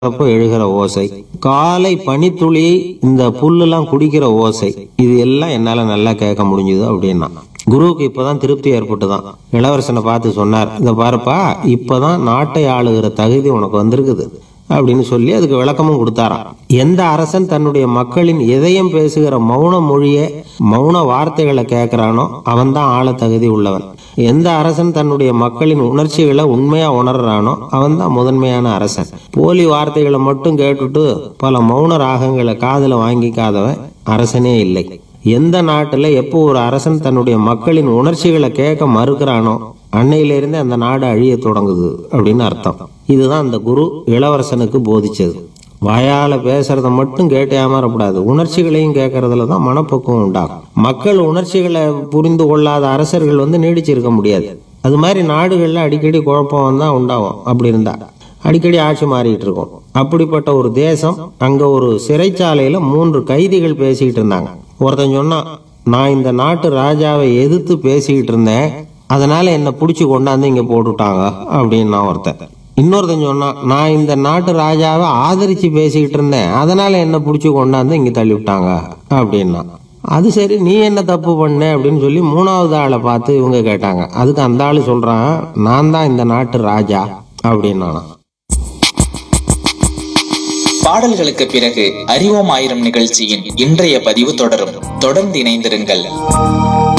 அப்போ எழுகிற ஓசை காலை பனித்துளி இந்த புல்லெல்லாம் குடிக்கிற ஓசை இது எல்லாம் என்னால நல்லா கேட்க முடிஞ்சுது அப்படின்னா குருவுக்கு இப்பதான் திருப்தி ஏற்பட்டுதான் இளவரசனை பார்த்து சொன்னார் இதை பாருப்பா இப்பதான் நாட்டை ஆளுகிற தகுதி உனக்கு வந்திருக்குது அப்படின்னு சொல்லி அதுக்கு விளக்கமும் கொடுத்தாராம் எந்த அரசன் தன்னுடைய மக்களின் இதயம் பேசுகிற மௌன மொழியை மௌன வார்த்தைகளை கேட்கிறானோ அவன் தான் ஆள தகுதி உள்ளவன் எந்த அரசன் தன்னுடைய மக்களின் உணர்ச்சிகளை உண்மையா உணர்றானோ அவன் தான் முதன்மையான அரசன் போலி வார்த்தைகளை மட்டும் கேட்டுட்டு பல மௌன ராகங்களை காதுல வாங்கிக்காதவன் அரசனே இல்லை எந்த நாட்டுல எப்போ ஒரு அரசன் தன்னுடைய மக்களின் உணர்ச்சிகளை கேட்க மறுக்கிறானோ அன்னையிலிருந்து அந்த நாடு அழிய தொடங்குது அப்படின்னு அர்த்தம் இதுதான் அந்த குரு இளவரசனுக்கு போதிச்சது வாயால பேசுறத மட்டும் கேட்டு ஏமாறக்கூடாது உணர்ச்சிகளையும் கேட்கறதுல தான் மனப்பக்குவம் உண்டாகும் மக்கள் உணர்ச்சிகளை புரிந்து கொள்ளாத அரசர்கள் வந்து நீடிச்சிருக்க முடியாது அது மாதிரி நாடுகள்ல அடிக்கடி குழப்பம் தான் உண்டாகும் அப்படி இருந்தா அடிக்கடி ஆட்சி மாறிட்டு இருக்கும் அப்படிப்பட்ட ஒரு தேசம் அங்க ஒரு சிறைச்சாலையில மூன்று கைதிகள் பேசிக்கிட்டு இருந்தாங்க ஒருத்தன் சொன்னான் நான் இந்த நாட்டு ராஜாவை எதிர்த்து பேசிக்கிட்டு இருந்தேன் அதனால என்னை பிடிச்சி கொண்டாந்து இங்க போட்டுட்டாங்க அப்படின்னு நான் ஒருத்தன் இன்னொருத்தன் சொன்னான் நான் இந்த நாட்டு ராஜாவை ஆதரிச்சு பேசிக்கிட்டு இருந்தேன் அதனால என்ன பிடிச்சி கொண்டாந்து இங்க தள்ளி விட்டாங்க அப்படின்னா அது சரி நீ என்ன தப்பு பண்ண அப்படின்னு சொல்லி மூணாவது ஆளை பார்த்து இவங்க கேட்டாங்க அதுக்கு அந்த ஆளு சொல்றான் நான் தான் இந்த நாட்டு ராஜா அப்படின்னா பாடல்களுக்கு பிறகு அறிவோம் ஆயிரம் நிகழ்ச்சியின் இன்றைய பதிவு தொடரும் தொடர்ந்து இணைந்திருங்கள்